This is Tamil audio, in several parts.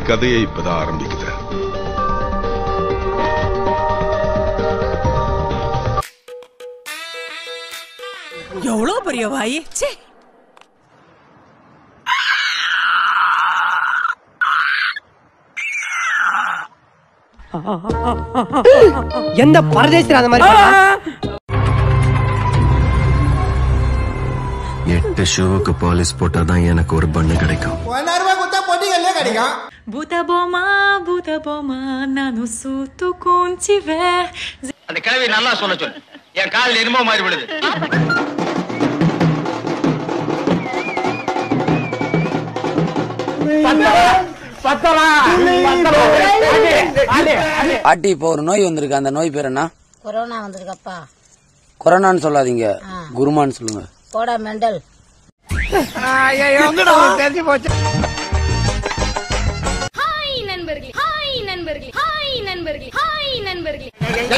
கதையை இப்பதான் ஆரம்பிக்குது எவ்வளவு பெரிய வாய் ச்சே எந்த பரதேசில அந்த மாதிரி பண்ணா? எட்டு ஷோவுக்கு பாலிஷ் போட்டாதான் எனக்கு ஒரு பண்ணு கிடைக்கும் Buta boma, buta boma, ನಾನು ಸೂತುಕೊಂಚಿವೆ அந்த கிழவி நல்லா சொல்ல சொல்லு என் காலில் எருமோ மாறி விடுது பாட்டி இப்போ ஒரு நோய் வந்திருக்கு அந்த நோய் பேர் என்ன கொரோனா வந்திருக்கப்பா கொரோனான்னு சொல்லாதீங்க குருமான்னு சொல்லுங்க போடா மெண்டல் ஹாய் நண்பர்களே ஹாய் நண்பர்களே ஹாய் நண்பர்களே ஹாய் நண்பர்களே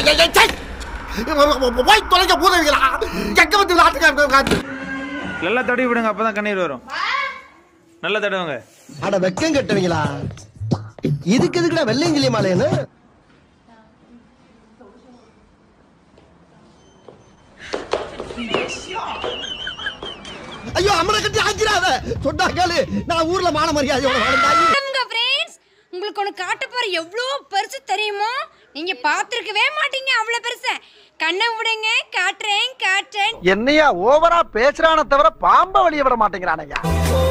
போய் தொலைக்க பூதவிகளா எங்க வந்து நாட்டுக்கு நல்லா தடவி விடுங்க அப்பதான் கண்ணீர் வரும் நல்லா தடவுங்க அட வெக்கம் கட்டுவீங்களா இதுக்கு எதுக்குடா வெள்ளையங்கிலி மாலைன்னு ஐயோ அம்மனை கட்டி ஆக்கிறாத சொன்னா கேளு நான் ஊர்ல மான மரியாதையோட வாழ்ந்தாயி ஃப்ரெண்ட்ஸ் உங்களுக்கு ஒன்று காட்ட போற எவ்வளோ பெருசு தெரியுமோ நீங்க பார்த்துருக்கவே மாட்டீங்க அவ்வளோ பெருசு கண்ணை விடுங்க காட்டுறேன் காட்டுறேன் என்னையா ஓவரா பேசுறான தவிர பாம்ப வழிய விட மாட்டேங்கிறானையா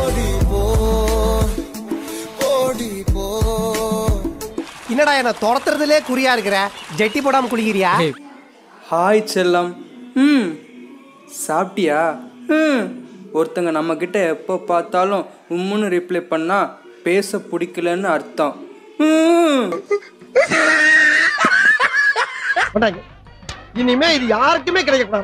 என்னடா என்ன துரத்துறதுலே குறியா இருக்கிற ஜெட்டி போடாம குளிக்கிறியா ஹாய் செல்லம் ம் சாப்பிட்டியா ம் ஒருத்தங்க நம்ம கிட்ட எப்போ பார்த்தாலும் உம்முன்னு ரிப்ளை பண்ணா பேச பிடிக்கலன்னு அர்த்தம் ம் கொண்டாங்க. இனிமே இது யாருக்குமே கிடைக்கக்கூடாது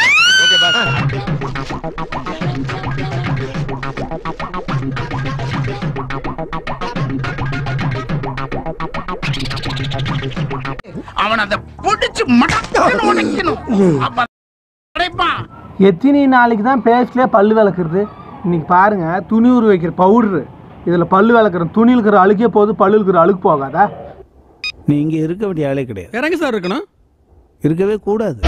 அவன் அதை பிடிச்சு மடக்கணும் உடைக்கணும் அப்ப கிடைப்பான் எத்தனை நாளைக்கு தான் பேஸ்ட்லேயே பல்லு விளக்குறது இன்னைக்கு பாருங்க துணி ஊற வைக்கிற பவுடரு இதில் பல்லு விளக்குற துணி இருக்கிற அழுக்கே போது பல்லு இருக்கிற அழுக்கு போகாதா நீங்க இருக்க வேண்டிய ஆளே கிடையாது இறங்க சார் இருக்கணும் இருக்கவே கூடாது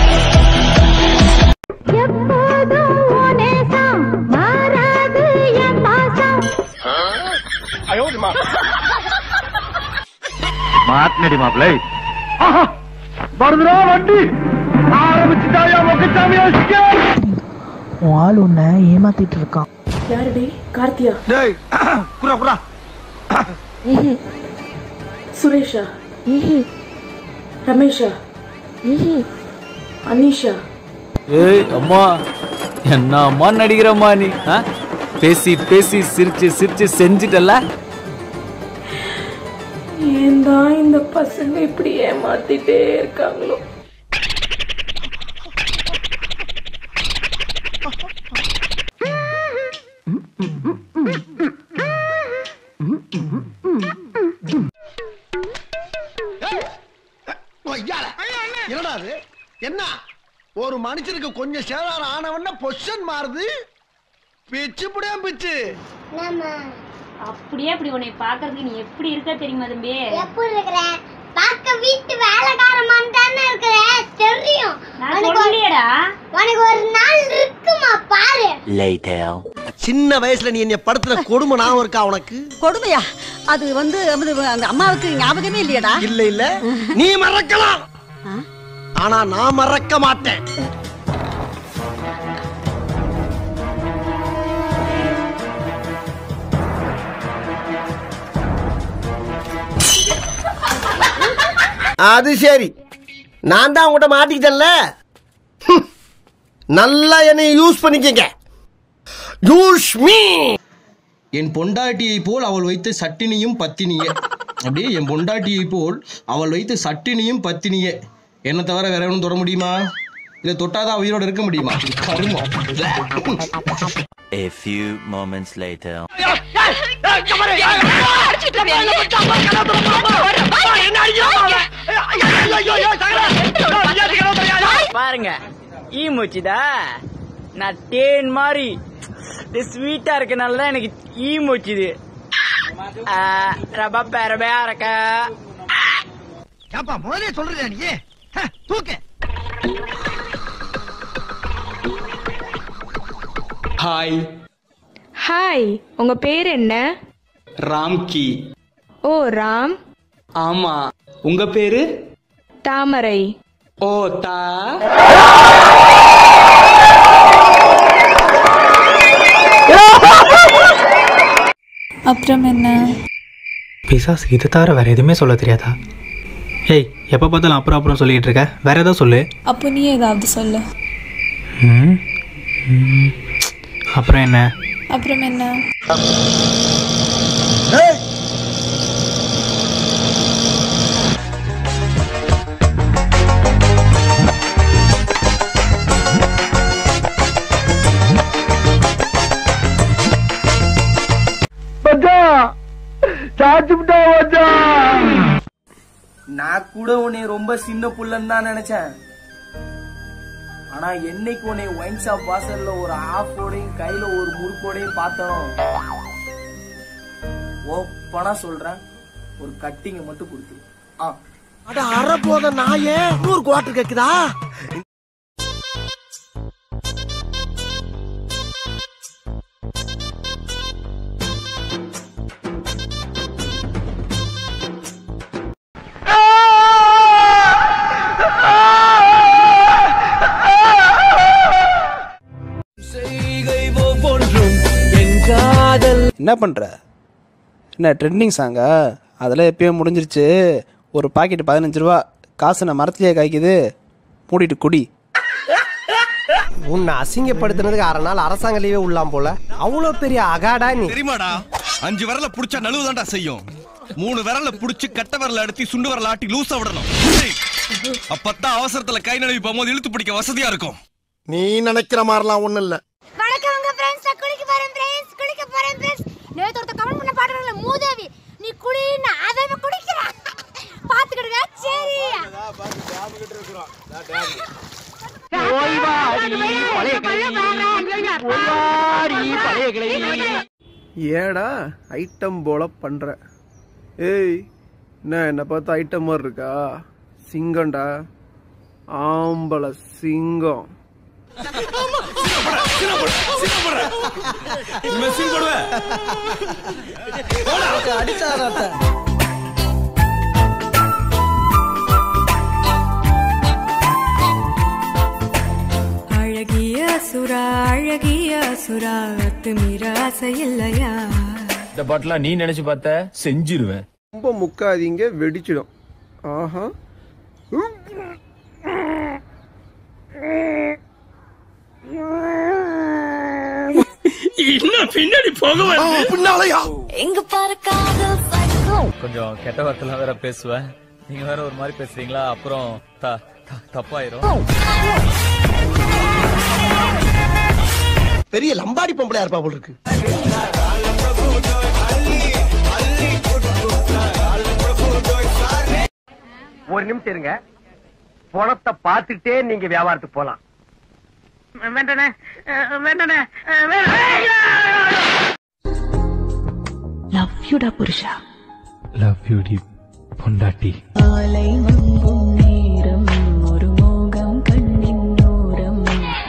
மாட்டினடி மாப்பிள்ளை வருதுடா வண்டி ஆரம்பிச்சுட்டாயா மொக்கச்சாமியா உன் ஆள் உன்னை ஏமாத்திட்டு இருக்கான் யாருடி கார்த்தியா டேய் குரா குரா சுரேஷா ரமேஷா அனிஷா ஏய் அம்மா என்ன அம்மா நடிக்கிறம்மா நீ ஆ? பேசி பேசி சிரிச்சு சிரிச்சு செஞ்சுட்டல ஏன் தான் இந்த பசங்க இப்படி ஏமாத்திட்டே இருக்காங்களோ ஐயால, என்னடா அது என்ன ஒரு மனுஷனுக்கு கொஞ்சம் சேதாரம் ஆனவன பொசிஷன் மாறுது பிச்சு புடியா பிச்சு அப்படியே அப்படி உன்னை பாக்குறதுக்கு நீ எப்படி இருக்க தெரியுமா தம்பி எப்படி இருக்கிற பார்க்க வீட்டு வேலைக்காரமான தானே இருக்கிற தெரியும் நான் சொல்லலையேடா உனக்கு ஒரு நாள் இருக்குமா பாரு சின்ன வயசுல நீ என்னை படுத்துற கொடுமை ஞாபகம் இருக்கா உனக்கு கொடுமையா அது வந்து அது அந்த அம்மாவுக்கு ஞாபகமே இல்லையடா இல்ல இல்ல நீ மறக்கலாம் ஆனா நான் மறக்க மாட்டேன் அது சரி நான் தான் உங்கள்கிட்ட மாட்டிக்கிட்டேன்ல ஹம். நல்லா என்னை யூஸ் பண்ணிக்கங்க யூஸ் மீ என் பொண்டாட்டியை போல் அவள் வைத்த சட்டினியும் பத்தினியே அப்படியே என் பொண்டாட்டியை போல் அவள் வைத்த சட்டினியும் பத்தினியே என்ன தவிர வேற ஒன்றும் தொட முடியுமா இதை தொட்டாதான் உயிரோட இருக்க முடியுமா கருமம் A few moments later. பாருங்க ஈ மூச்சுதா நான் தேன் மாதிரி ஸ்வீட்டா இருக்கனால தான் எனக்கு ஈ மூச்சுது ரொம்ப பெருமையா இருக்கு ஏப்பா முதலே சொல்றியா நீ ஹ, தூக்கு ஹாய் ஹாய் உங்க பேர் என்ன ராம்கி ஓ ராம் ஆமா உங்க பேரு தாமரை ஓ தா அப்புறம் என்ன பிசாஸ் இது தவிர வேறு எதுவுமே சொல்ல தெரியாதா ஏய் எப்போ பார்த்தாலும் அப்புறம் அப்புறம் சொல்லிகிட்டு இருக்க வேற ஏதாவது சொல்லு அப்போ நீ ஏதாவது சொல்லு ம் ம். அப்புறம் என்ன அப்புறம் என்ன நான் கூட உன்னை ரொம்ப சின்ன புள்ளன்னு தான் நினைச்சேன் ஆனா என்னைக்கு உன்னை ஒயின் ஷாப் வாசல்ல ஒரு ஆஃபோடையும் கையில ஒரு முறுக்கோடையும் பார்த்தனோ ஓப்பனா சொல்றேன் ஒரு கட்டிங்க மட்டும் கொடுத்து ஆ அட அற போத நாயே நூறு குவாட்டர் கேக்குதா என்ன பண்ற என்ன ட்ரெண்டிங் சாங்கா அதெல்லாம் எப்பயும் முடிஞ்சிருச்சு ஒரு பாக்கெட் பதினஞ்சு ரூபா காசு நான் மரத்துலயே காய்க்குது மூடிட்டு குடி உன்னை அசிங்கப்படுத்துனதுக்கு அரை நாள் அரசாங்க லீவே உள்ளாம் போல அவ்வளோ பெரிய அகாடா நீ தெரியுமாடா அஞ்சு விரல புடிச்சா நழுவுதான்டா செய்யும் மூணு விரல புடிச்சு கட்ட விரல அடுத்தி சுண்டு விரல ஆட்டி லூசா விடணும் அப்பத்தான் அவசரத்துல கை நழுவி போகும்போது இழுத்து பிடிக்க வசதியா இருக்கும் நீ நினைக்கிற மாதிரிலாம் ஒண்ணும் இல்ல வணக்கம் உங்க ஃப்ரெண்ட்ஸ் நான் குளிக்க போறேன் ஃப்ரெண்ட்ஸ் குளிக்க போறேன் ஃப்ரெண்ட்ஸ் நேத்து ஒருத்த கமெண்ட் பண்ண பாடுறல மூதேவி நீ குளின்னு அவன் குளிக்கிறான் பாத்துக்கிடுங்க சரி ஏடா ஐட்டம் போல பண்ற ஏய் என்ன என்ன பார்த்து ஐட்டம் மாதிரி இருக்கா சிங்கம்டா ஆம்பளை சிங்கம் அழகிய சுறா அழகிய சுறா அத்துமீற ஆசை இல்லையா இந்த பாட்டுலாம் நீ நினைச்சு பார்த்த செஞ்சிருவேன் ரொம்ப முக்காதீங்க வெடிச்சிடும் ஆஹா இன்னும் பின்னாடி போக பின்னாலயா எங்க பாரு காதல் கொஞ்சம் கெட்ட வார்த்தைலாம் வேற பேசுவேன் நீங்க வேற ஒரு மாதிரி பேசுறீங்களா அப்புறம் த- த- தப்பாயிரும் பெரிய லம்பாடி பொம்பளையா இருப்பா போல இருக்கு ஒரு நிமிஷம் இருங்க பணத்தை பார்த்துட்டே நீங்க வியாபாரத்துக்கு போலாம் வேண்டானே வேண்டானே லவ் யூடா புருஷா லவ் யூ டி பொண்டாட்டி ஆலை மங்கும் நேரம் ஒரு மோகம் கண்ணின் ஓரம்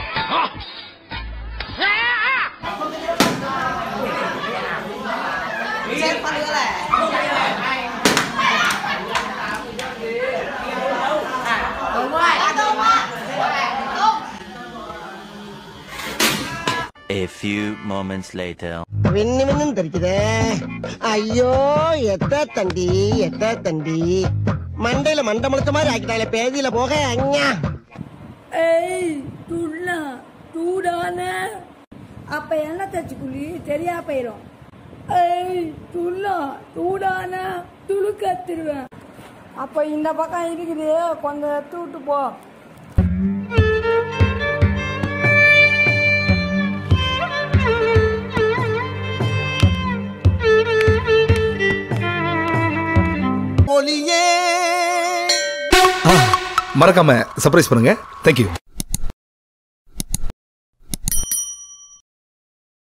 A few moments later. விண்ணு விண்ணுன்னு தெரிக்குதே ஐயோ எத்த தண்டி எத்த தண்டி மண்டையில மண்டை முளைச்ச மாதிரி ஆக்கிட்டாங்களே பேதியில போக அஞ்ஞா ஏய் துள்ளா தூடான அப்ப என்ன தச்சு புள்ளி சரியா போயிரும் ஏய் துள்ளா தூடான துளுக்கத்திருவேன் அப்ப இந்த பக்கம் இருக்குது கொஞ்சம் எடுத்து விட்டு போ ஒலியே மறக்காம சர்ப்ரைஸ் பண்ணுங்க தேங்க்யூ